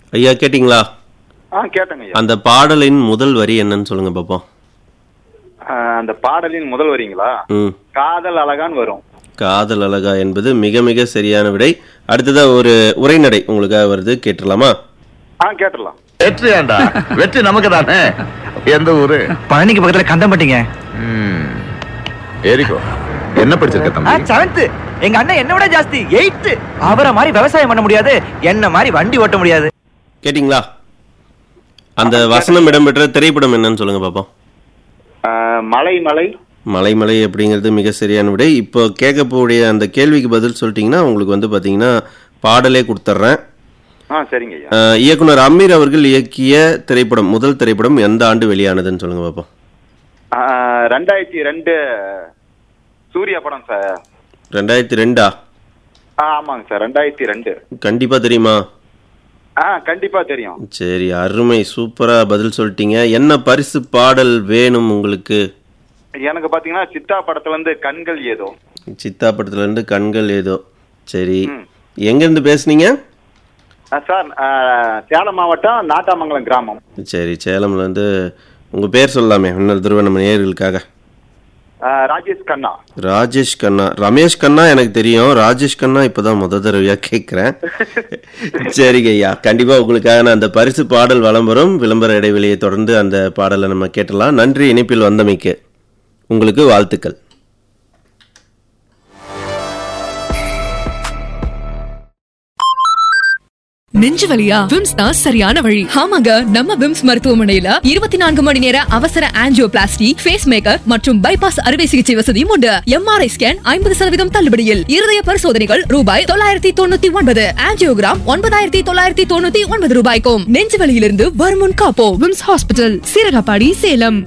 ஐயா கேட்டிங்களா ஆ கேட்டேங்க ஐயா அந்த பாடலின் முதல் வரி என்னன்னு சொல்லுங்க பாப்போம் ஆ, அந்த பாடலின் முதல் வரிங்களா ம் காதல் அழகான்னு வரும் காதல் அழகா என்பது மிக மிக சரியான விடை அடுத்ததா ஒரு உரைநடை உங்களுக்காக வருது கேட்டுடலாமா ஆ கேட்டுடலாம் வெற்றி ஏண்டா வெற்றி நமக்கு தானே எந்த ஊரு பழனிக்கு பக்கத்துல கந்தம்பட்டிங்க ம். ஏறிக்கோ என்ன படிச்சிருக்க தம்பி செவன்த் எங்க அண்ணன் என்ன விட ஜாஸ்தி எயித்து அவரை மாதிரி விவசாயம் பண்ண முடியாது என்ன மாதிரி வண்டி ஓட்ட முடியாது கேட்டிங்களா அந்த வசனம் இடம்பெற்ற திரைப்படம் என்னன்னு சொல்லுங்க பாப்போம் ஆ, மலை மலை மலை மலை அப்படிங்கிறது மிக சரியான விடை இப்போ கேட்க போகக்கூடிய அந்த கேள்விக்கு பதில் சொல்லிட்டீங்கன்னா உங்களுக்கு வந்து பார்த்தீங்கன்னா பாடலே கொடுத்துட்றேன் ஆ சரிங்க ஐயா அஹ், இயக்குனர் அமீர் அவர்கள் இயக்கிய திரைப்படம் முதல் திரைப்படம் எந்த ஆண்டு வெளியானதுன்னு சொல்லுங்க பாப்போம் ஆ, ரெண்டாயிரத்தி ரெண்டு சூர்யா படம் சார் ரெண்டாயிரத்தி ரெண்டா ஆ ஆமாங்க சார் ரெண்டாயிரத்தி ரெண்டு கண்டிப்பா தெரியுமா ஆ கண்டிப்பா தெரியும் சரி அருமை சூப்பரா பதில் சொல்லிட்டீங்க என்ன பரிசு பாடல் வேணும் உங்களுக்கு எனக்கு பாத்தீங்கன்னா சித்தா படத்துல இருந்து கண்கள் ஏதோ சித்தா படத்துல இருந்து கண்கள் ஏதோ சரி ம். எங்க இருந்து பேசுனீங்க ஆ, சார் ஆ, சேலம் மாவட்டம் நாட்டாமங்கலம் கிராமம் சரி சேலம்ல இருந்து உங்க பேர் சொல்லலாமே இன்னொரு தடவை நம்ம நேயர்களுக்காக ஆ, ராஜேஷ் கண்ணா ராஜேஷ் கண்ணா ரமேஷ் கண்ணா எனக்கு தெரியும் ராஜேஷ் கண்ணா இப்பதான் முத தடவையா கேட்கிறேன் சரிங்க ஐயா கண்டிப்பா உங்களுக்காக நான் அந்த பரிசு பாடல் வலம் வரும் விளம்பர இடைவெளியை தொடர்ந்து அந்த பாடலை நம்ம கேட்டலாம் நன்றி இணைப்பில் வந்தமைக்கு உங்களுக்கு வாழ்த்துக்கள் நெஞ்சு வலியா விம்ஸ் தான் சரியான வழி ஆமாங்க நம்ம விம்ஸ் மருத்துவமனையில இருபத்தி நான்கு மணி நேர அவசர ஆஞ்சியோபிளாஸ்டி ஃபேஸ் மேக்கர் மற்றும் பைபாஸ் அறுவை சிகிச்சை வசதியும் உண்டு எம்ஆர்ஐ ஸ்கேன் ஐம்பது சதவீதம் தள்ளுபடியில் இருதய பரிசோதனைகள் ரூபாய் தொள்ளாயிரத்தி தொண்ணூத்தி ஒன்பது ஆஞ்சியோகிராம் ஒன்பதாயிரத்தி தொள்ளாயிரத்தி தொண்ணூத்தி ஒன்பது ரூபாய்க்கும் நெஞ்சு வலியிலிருந்து வருமுன் காப்போ விம்ஸ் ஹாஸ்பிட்டல் சீரகப்பாடி சேலம்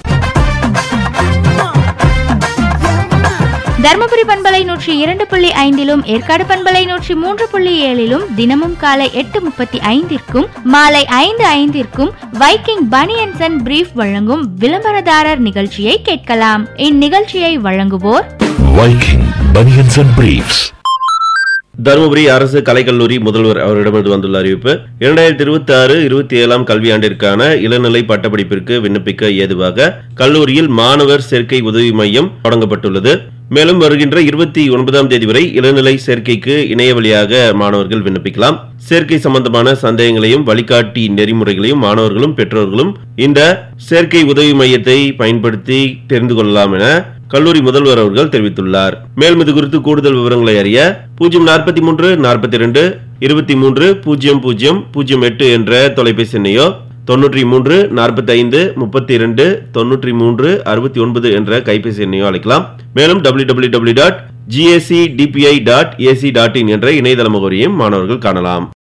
தர்மபுரி பண்பலை நூற்றி இரண்டு புள்ளி ஐந்திலும் ஏற்காடு பண்பலை நூற்றி மூன்று புள்ளி ஏழிலும் தினமும் காலை எட்டு முப்பத்தி ஐந்திற்கும் மாலை ஐந்து ஐந்திற்கும் வைக்கிங் பனியன்சன் அண்ட் பிரீஃப் வழங்கும் விளம்பரதாரர் நிகழ்ச்சியை கேட்கலாம் இந்நிகழ்ச்சியை வழங்குவோர் Viking Bunions and Briefs. Dharmapuri அரசு கலைக்கல்லூரி முதல்வர் அவரிடமிருந்து வந்துள்ள அறிவிப்பு இரண்டாயிரத்தி இருபத்தி ஆறு இருபத்தி ஏழாம் கல்வியாண்டிற்கான இளநிலை பட்டப்படிப்பிற்கு விண்ணப்பிக்க ஏதுவாக கல்லூரியில் மாணவர் சேர்க்கை உதவி மையம் தொடங்கப்பட்டுள்ளது மேலும் வருகின்ற இருபத்தி ஒன்பதாம் தேதி வரை இளநிலை சேர்க்கைக்கு இணைய வழியாக மாணவர்கள் விண்ணப்பிக்கலாம் சேர்க்கை சம்பந்தமான சந்தேகங்களையும் வழிகாட்டி நெறிமுறைகளையும் மாணவர்களும் பெற்றோர்களும் இந்த சேர்க்கை உதவி மையத்தை பயன்படுத்தி தெரிந்து கொள்ளலாம் என கல்லூரி முதல்வர் அவர்கள் தெரிவித்துள்ளார் மேலும் இது குறித்து கூடுதல் விவரங்களை அறிய பூஜ்ஜியம் நாற்பத்தி மூன்று நாற்பத்தி இரண்டு இருபத்தி மூன்று பூஜ்ஜியம் பூஜ்ஜியம் பூஜ்ஜியம் எட்டு என்ற தொலைபேசி எண்ணையோ தொன்னூற்றி மூன்று நாற்பத்தி ஐந்து முப்பத்தி இரண்டு தொன்னூற்றி மூன்று அறுபத்தி ஒன்பது என்ற கைபேசி எண்ணையோ அழைக்கலாம் மேலும் W W W dot G S C D P I dot A C dot in என்ற இணையதள முகவரியும் மாணவர்கள் காணலாம்